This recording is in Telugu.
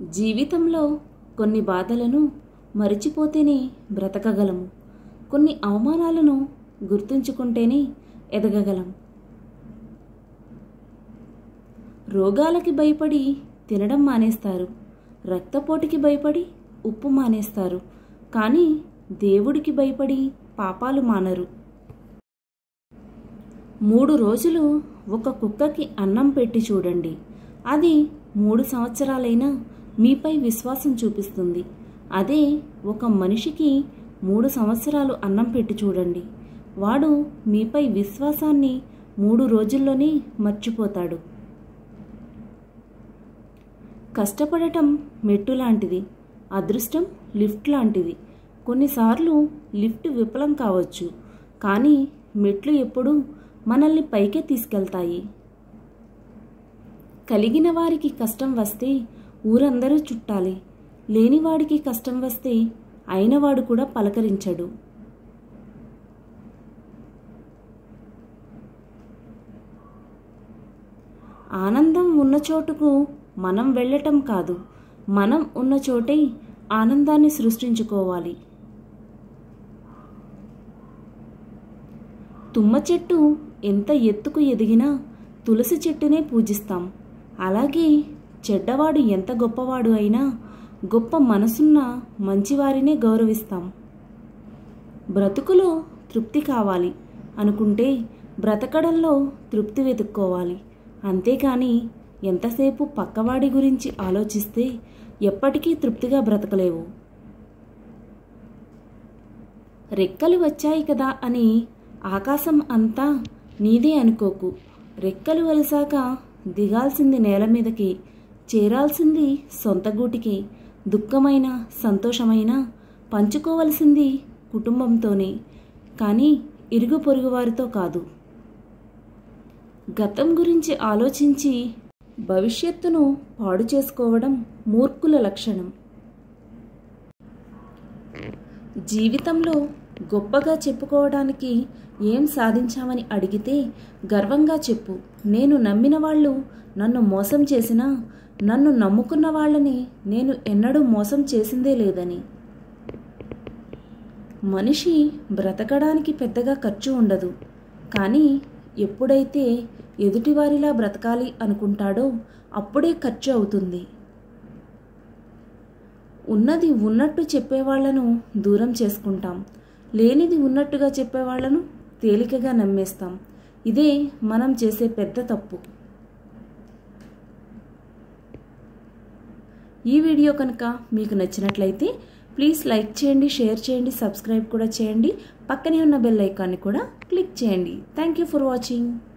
జీవితంలో కొన్ని బాధలను మరిచిపోతేనే బ్రతకగలము కొన్ని అవమానాలను గుర్తుంచుకుంటేనే ఎదగగలం రోగాలకి భయపడి తినడం మానేస్తారు రక్తపోటుకి భయపడి ఉప్పు మానేస్తారు కానీ దేవుడికి భయపడి పాపాలు మానరు మూడు రోజులు ఒక కుక్కకి అన్నం పెట్టి చూడండి అది మూడు సంవత్సరాలైనా మీపై విశ్వాసం చూపిస్తుంది అదే ఒక మనిషికి మూడు సంవత్సరాలు అన్నం పెట్టి చూడండి వాడు మీపై విశ్వాసాన్ని మూడు రోజుల్లోనే మర్చిపోతాడు కష్టపడటం మెట్టు లాంటిది అదృష్టం లిఫ్ట్ లాంటిది కొన్నిసార్లు లిఫ్ట్ విఫలం కావచ్చు కానీ మెట్లు ఎప్పుడూ మనల్ని పైకే తీసుకెళ్తాయి కలిగిన వారికి కష్టం వస్తే ఊరందరూ చుట్టాలి లేనివాడికి కష్టం వస్తే అయినవాడు కూడా పలకరించడు ఆనందం ఉన్న చోటుకు మనం వెళ్ళటం కాదు మనం ఉన్న చోటే ఆనందాన్ని సృష్టించుకోవాలి తుమ్మ చెట్టు ఎంత ఎత్తుకు ఎదిగినా తులసి చెట్టునే పూజిస్తాం అలాగే చెడ్డవాడు ఎంత గొప్పవాడు అయినా గొప్ప మనసున్న మంచివారినే గౌరవిస్తాం బ్రతుకులో తృప్తి కావాలి అనుకుంటే బ్రతకడంలో తృప్తి వెతుక్కోవాలి అంతేకాని ఎంతసేపు పక్కవాడి గురించి ఆలోచిస్తే ఎప్పటికీ తృప్తిగా బ్రతకలేవు రెక్కలు వచ్చాయి కదా అని ఆకాశం అంతా నీదే అనుకోకు రెక్కలు వలిసాక దిగాల్సింది నేల మీదకి చేరాల్సింది సొంత గూటికి దుఃఖమైన సంతోషమైన పంచుకోవలసింది కుటుంబంతోనే కానీ ఇరుగు పొరుగు వారితో కాదు గతం గురించి ఆలోచించి భవిష్యత్తును పాడు చేసుకోవడం మూర్ఖుల లక్షణం జీవితంలో గొప్పగా చెప్పుకోవడానికి ఏం సాధించామని అడిగితే గర్వంగా చెప్పు నేను నమ్మిన వాళ్ళు నన్ను మోసం చేసినా నన్ను నమ్ముకున్న వాళ్ళని నేను ఎన్నడూ మోసం చేసిందే లేదని మనిషి బ్రతకడానికి పెద్దగా ఖర్చు ఉండదు కానీ ఎప్పుడైతే ఎదుటివారిలా బ్రతకాలి అనుకుంటాడో అప్పుడే ఖర్చు అవుతుంది ఉన్నది ఉన్నట్టు చెప్పేవాళ్లను దూరం చేసుకుంటాం లేనిది ఉన్నట్టుగా చెప్పేవాళ్లను తేలికగా నమ్మేస్తాం ఇదే మనం చేసే పెద్ద తప్పు ఈ వీడియో కనుక మీకు నచ్చినట్లయితే ప్లీజ్ లైక్ చేయండి షేర్ చేయండి సబ్స్క్రైబ్ కూడా చేయండి పక్కనే ఉన్న బెల్ ఐకాన్ని కూడా క్లిక్ చేయండి థ్యాంక్ యూ ఫర్ వాచింగ్